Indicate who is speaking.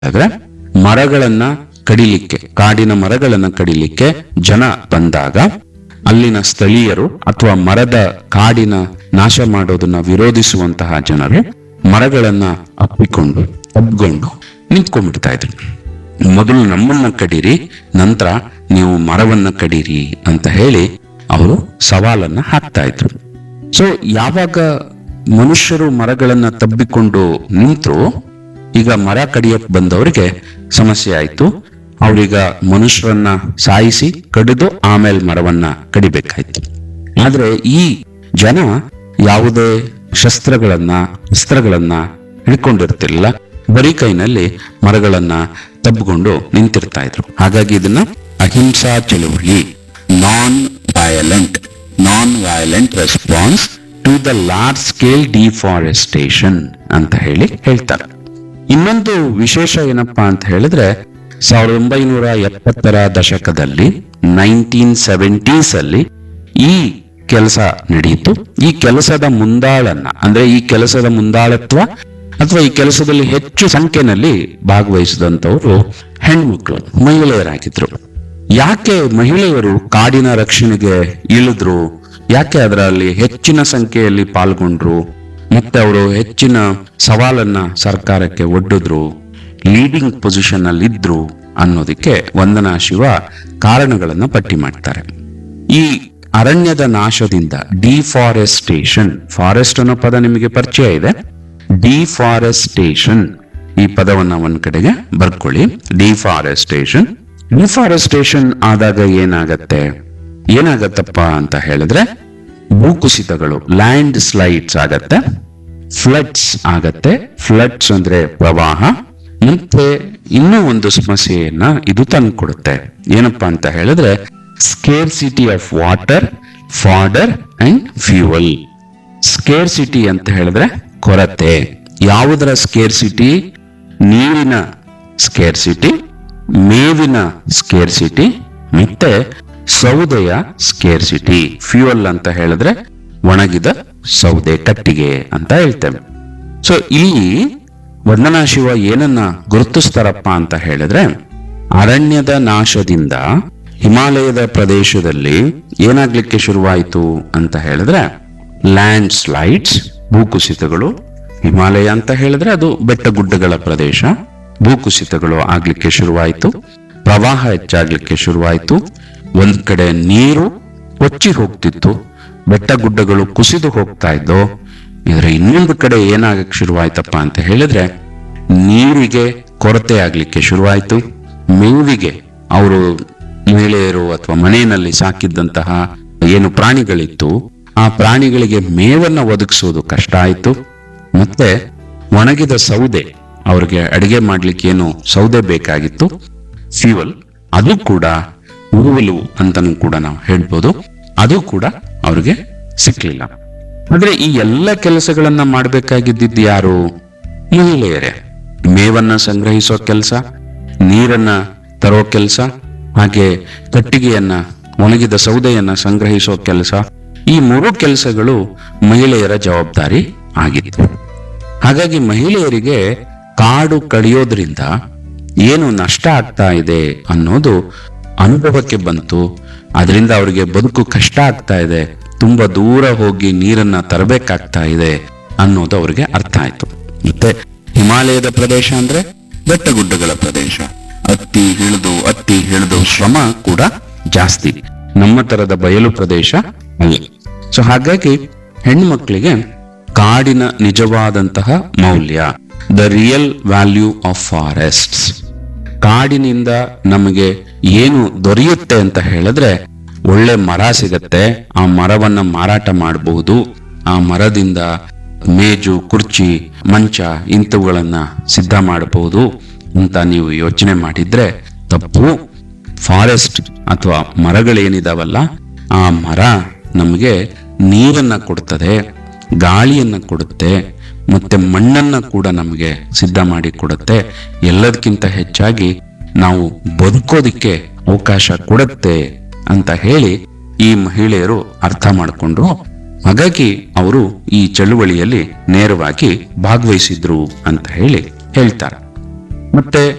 Speaker 1: ಆದ್ರೆ ಮರಗಳನ್ನ ಕಡಿಲಿಕ್ಕೆ ಕಾಡಿನ ಮರಗಳನ್ನ ಕಡಿಲಿಕ್ಕೆ ಜನ ಬಂದಾಗ ಅಲ್ಲಿನ ಸ್ಥಳೀಯರು ಅಥವಾ ಮರದ ಕಾಡಿನ ನಾಶ ಮಾಡೋದನ್ನ ವಿರೋಧಿಸುವಂತಹ ಜನರು ಮರಗಳನ್ನ ಅಪ್ಪಿಕೊಂಡು ಒಪ್ಕೊಂಡು ನಿಂತ್ಕೊಂಡ್ಬಿಡ್ತಾ ಇದ್ರು ಮೊದಲು ನಮ್ಮನ್ನ ಕಡೀರಿ ನಂತರ ನೀವು ಮರವನ್ನ ಕಡೀರಿ ಅಂತ ಹೇಳಿ ಅವರು ಸವಾಲನ್ನ ಹಾಕ್ತಾ ಇದ್ರು ಸೊ ಯಾವಾಗ ಮನುಷ್ಯರು ಮರಗಳನ್ನ ತಬ್ಬಿಕೊಂಡು ನಿಂತರು ಈಗ ಮರ ಕಡಿಯಕ್ ಬಂದವರಿಗೆ ಸಮಸ್ಯೆ ಆಯ್ತು ಅವ್ರೀಗ ಮನುಷ್ಯರನ್ನ ಸಾಯಿಸಿ ಕಡಿದು ಆಮೇಲೆ ಮರವನ್ನ ಕಡಿಬೇಕಾಯ್ತು ಆದ್ರೆ ಈ ಜನ ಯಾವುದೇ ಶಸ್ತ್ರಗಳನ್ನ ಅಸ್ತ್ರಗಳನ್ನ ಹಿಡ್ಕೊಂಡಿರ್ತಿರ್ಲಿಲ್ಲ ಬರೀ ಕೈನಲ್ಲಿ ಮರಗಳನ್ನ ತಬ್ಬಿಕೊಂಡು ನಿಂತಿರ್ತಾ ಇದ್ರು ಹಾಗಾಗಿ ಇದನ್ನ ಅಹಿಂಸಾ ಚಳುವಳಿ non violent non violent response to the large scale deforestation ಅಂತ ಹೇಳಿ ಹೇಳ್ತಾರೆ ಇನ್ನೊಂದು ವಿಶೇಷ ಏನಪ್ಪಾ ಅಂತ ಹೇಳಿದ್ರೆ ಸಾವಿರದ ಒಂಬೈನೂರ ಎಪ್ಪತ್ತರ ದಶಕದಲ್ಲಿ ನೈನ್ಟೀನ್ ಸೆವೆಂಟೀಸ್ ಅಲ್ಲಿ ಈ ಕೆಲಸ ನಡೆಯಿತು ಈ ಕೆಲಸದ ಮುಂದಾಳನ್ನ ಅಂದ್ರೆ ಈ ಕೆಲಸದ ಮುಂದಾಳತ್ವ ಅಥವಾ ಈ ಕೆಲಸದಲ್ಲಿ ಹೆಚ್ಚು ಸಂಖ್ಯೆನಲ್ಲಿ ಭಾಗವಹಿಸಿದಂತವರು ಹೆಣ್ಮಕ್ಳು ಮಹಿಳೆಯರಾಗಿದ್ರು ಯಾಕೆ ಮಹಿಳೆಯರು ಕಾಡಿನ ರಕ್ಷಣೆಗೆ ಇಳಿದ್ರು ಯಾಕೆ ಅದರಲ್ಲಿ ಹೆಚ್ಚಿನ ಸಂಖ್ಯೆಯಲ್ಲಿ ಪಾಲ್ಗೊಂಡ್ರು ಮತ್ತೆ ಅವರು ಹೆಚ್ಚಿನ ಸವಾಲನ್ನ ಸರ್ಕಾರಕ್ಕೆ ಒಡ್ಡಿದ್ರು ಲೀಡಿಂಗ್ ಪೊಸಿಷನ್ ಅಲ್ಲಿ ಇದ್ರು ಅನ್ನೋದಕ್ಕೆ ವಂದನಾ ಶಿವ ಕಾರಣಗಳನ್ನ ಪಟ್ಟಿ ಮಾಡ್ತಾರೆ ಈ ಅರಣ್ಯದ ನಾಶದಿಂದ ಡಿಫಾರೆಸ್ಟೇಷನ್ ಫಾರೆಸ್ಟ್ ಅನ್ನೋ ಪದ ನಿಮಗೆ ಪರಿಚಯ ಇದೆ ಡಿಫಾರೆಸ್ಟೇಷನ್ ಈ ಪದವನ್ನ ಒಂದ್ ಕಡೆಗೆ ಬರ್ಕೊಳ್ಳಿ ಡಿಫಾರೆಸ್ಟೇಷನ್ ಡಿಫಾರೆಸ್ಟೇಷನ್ ಆದಾಗ ಏನಾಗತ್ತೆ ಏನಾಗತ್ತಪ್ಪ ಅಂತ ಹೇಳಿದ್ರೆ ಭೂಕುಸಿತಗಳು ಲ್ಯಾಂಡ್ ಸ್ಲೈಡ್ಸ್ ಆಗತ್ತೆ ಫ್ಲಡ್ಸ್ ಆಗತ್ತೆ ಫ್ಲಡ್ಸ್ ಅಂದ್ರೆ ಪ್ರವಾಹ ಮತ್ತೆ ಇನ್ನೂ ಒಂದು ಸಮಸ್ಯೆಯನ್ನ ಇದು ತಂದ್ಕೊಡುತ್ತೆ ಏನಪ್ಪಾ ಅಂತ ಹೇಳಿದ್ರೆ scarcity of water fodder and fuel scarcity ಅಂತ ಹೇಳಿದ್ರೆ ಕೊರತೆ ಯಾವುದರ ಸ್ಕೇರ್ಸಿಟಿ ನೀರಿನ ಸ್ಕೇರ್ಸಿಟಿ ಮೇವಿನ ಸ್ಕೇರ್ಸಿಟಿ ಮತ್ತೆ ಸೌದೆಯ ಸ್ಕೇರ್ಸಿಟಿ ಫ್ಯೂಯಲ್ ಅಂತ ಹೇಳಿದ್ರೆ ಒಣಗಿದ ಸೌದೆ ಕಟ್ಟಿಗೆ ಅಂತ ಹೇಳ್ತೇವೆ ಸೊ ಇಲ್ಲಿ ವಂದನಾ ಶಿವ ಏನನ್ನ ಗುರುತಿಸ್ತಾರಪ್ಪ ಅಂತ ಹೇಳಿದ್ರೆ ಅರಣ್ಯದ ನಾಶದಿಂದ ಹಿಮಾಲಯದ ಪ್ರದೇಶದಲ್ಲಿ ಏನಾಗ್ಲಿಕ್ಕೆ ಶುರುವಾಯಿತು ಅಂತ ಹೇಳಿದ್ರೆ ಲ್ಯಾಂಡ್ ಸ್ಲೈಡ್ಸ್ ಭೂಕುಸಿತಗಳು ಹಿಮಾಲಯ ಅಂತ ಹೇಳಿದ್ರೆ ಅದು ಬೆಟ್ಟ ಗುಡ್ಡಗಳ ಪ್ರದೇಶ ಭೂಕುಸಿತಗಳು ಆಗ್ಲಿಕ್ಕೆ ಶುರುವಾಯಿತು ಪ್ರವಾಹ ಹೆಚ್ಚಾಗ್ಲಿಕ್ಕೆ ಶುರುವಾಯಿತು ಒಂದ್ ಕಡೆ ನೀರು ಕೊಚ್ಚಿ ಹೋಗ್ತಿತ್ತು ಬೆಟ್ಟ ಗುಡ್ಡಗಳು ಕುಸಿದು ಹೋಗ್ತಾ ಇದ್ದು ಇದ್ರ ಇನ್ನೊಂದು ಕಡೆ ಏನಾಗಕ್ಕೆ ಶುರುವಾಯ್ತಪ್ಪ ಅಂತ ಹೇಳಿದ್ರೆ ನೀರಿಗೆ ಕೊರತೆ ಆಗ್ಲಿಕ್ಕೆ ಶುರುವಾಯ್ತು ಮೇವಿಗೆ ಅವರು ಮಹಿಳೆಯರು ಅಥವಾ ಮನೆಯಲ್ಲಿ ಸಾಕಿದ್ದಂತಹ ಏನು ಪ್ರಾಣಿಗಳಿತ್ತು ಆ ಪ್ರಾಣಿಗಳಿಗೆ ಮೇವನ್ನ ಒದಗಿಸೋದು ಕಷ್ಟ ಆಯ್ತು ಮತ್ತೆ ಒಣಗಿದ ಸೌದೆ ಅವ್ರಿಗೆ ಅಡಿಗೆ ಮಾಡ್ಲಿಕ್ಕೆ ಏನು ಸೌದೆ ಬೇಕಾಗಿತ್ತು ಫ್ಯೂವಲ್ ಅದು ಕೂಡ ಉರುವಲು ಅಂತಾನು ಕೂಡ ನಾವು ಹೇಳ್ಬೋದು ಅದು ಕೂಡ ಅವ್ರಿಗೆ ಸಿಕ್ಲಿಲ್ಲ ಆದ್ರೆ ಈ ಎಲ್ಲ ಕೆಲಸಗಳನ್ನ ಮಾಡ್ಬೇಕಾಗಿದ್ದಿದ್ದು ಯಾರು ಮಹಿಳೆಯರೇ ಮೇವನ್ನ ಸಂಗ್ರಹಿಸೋ ಕೆಲಸ ನೀರನ್ನ ತರೋ ಕೆಲಸ ಹಾಗೆ ಕಟ್ಟಿಗೆಯನ್ನ ಒಣಗಿದ ಸೌದೆಯನ್ನ ಸಂಗ್ರಹಿಸೋ ಕೆಲಸ ಈ ಮೂರು ಕೆಲಸಗಳು ಮಹಿಳೆಯರ ಜವಾಬ್ದಾರಿ ಆಗಿತ್ತು ಹಾಗಾಗಿ ಮಹಿಳೆಯರಿಗೆ ಕಾಡು ಕಡಿಯೋದ್ರಿಂದ ಏನು ನಷ್ಟ ಆಗ್ತಾ ಇದೆ ಅನ್ನೋದು ಅನುಭವಕ್ಕೆ ಬಂತು ಅದರಿಂದ ಅವರಿಗೆ ಬದುಕು ಕಷ್ಟ ಆಗ್ತಾ ಇದೆ ತುಂಬಾ ದೂರ ಹೋಗಿ ನೀರನ್ನ ತರಬೇಕಾಗ್ತಾ ಇದೆ ಅನ್ನೋದು ಅವರಿಗೆ ಅರ್ಥ ಆಯ್ತು ಮತ್ತೆ ಹಿಮಾಲಯದ ಪ್ರದೇಶ ಅಂದ್ರೆ ಬೆಟ್ಟಗುಡ್ಡಗಳ ಪ್ರದೇಶ ಅತ್ತಿ ಹಿಡಿದು ಅತ್ತಿ ಹಿಡಿದು ಶ್ರಮ ಕೂಡ ಜಾಸ್ತಿ ನಮ್ಮ ತರದ ಬಯಲು ಪ್ರದೇಶ ಅಲ್ಲ ಸೊ ಹಾಗಾಗಿ ಹೆಣ್ಮಕ್ಳಿಗೆ ಕಾಡಿನ ನಿಜವಾದಂತಹ ಮೌಲ್ಯ the real value of forests ಕಾಡಿನಿಂದ ನಮಗೆ ಏನು ದೊರೆಯುತ್ತೆ ಅಂತ ಹೇಳಿದ್ರೆ ಒಳ್ಳೆ ಮರ ಸಿಗತ್ತೆ ಆ ಮರವನ್ನ ಮಾರಾಟ ಮಾಡಬಹುದು ಆ ಮರದಿಂದ ಮೇಜು ಕುರ್ಚಿ ಮಂಚ ಇಂಥವುಗಳನ್ನ ಸಿದ್ಧ ಮಾಡಬಹುದು ಅಂತ ನೀವು ಯೋಚನೆ ಮಾಡಿದ್ರೆ ತಪ್ಪು ಫಾರೆಸ್ಟ್ ಅಥವಾ ಮರಗಳೇನಿದಾವಲ್ಲ ಆ ಮರ ನಮಗೆ ನೀರನ್ನ ಕೊಡ್ತದೆ ಗಾಳಿಯನ್ನ ಕೊಡುತ್ತೆ ಮತ್ತೆ ಮಣ್ಣನ್ನ ಕೂಡ ನಮಗೆ ಸಿದ್ಧ ಮಾಡಿ ಕೊಡುತ್ತೆ ಎಲ್ಲದಕ್ಕಿಂತ ಹೆಚ್ಚಾಗಿ ನಾವು ಬದುಕೋದಿಕ್ಕೆ ಅವಕಾಶ ಕೊಡುತ್ತೆ ಅಂತ ಹೇಳಿ ಈ ಮಹಿಳೆಯರು ಅರ್ಥ ಮಾಡಿಕೊಂಡ್ರು ಹಾಗಾಗಿ ಅವರು ಈ ಚಳುವಳಿಯಲ್ಲಿ ನೇರವಾಗಿ ಭಾಗವಹಿಸಿದ್ರು ಅಂತ ಹೇಳಿ ಹೇಳ್ತಾರೆ ಮತ್ತೆ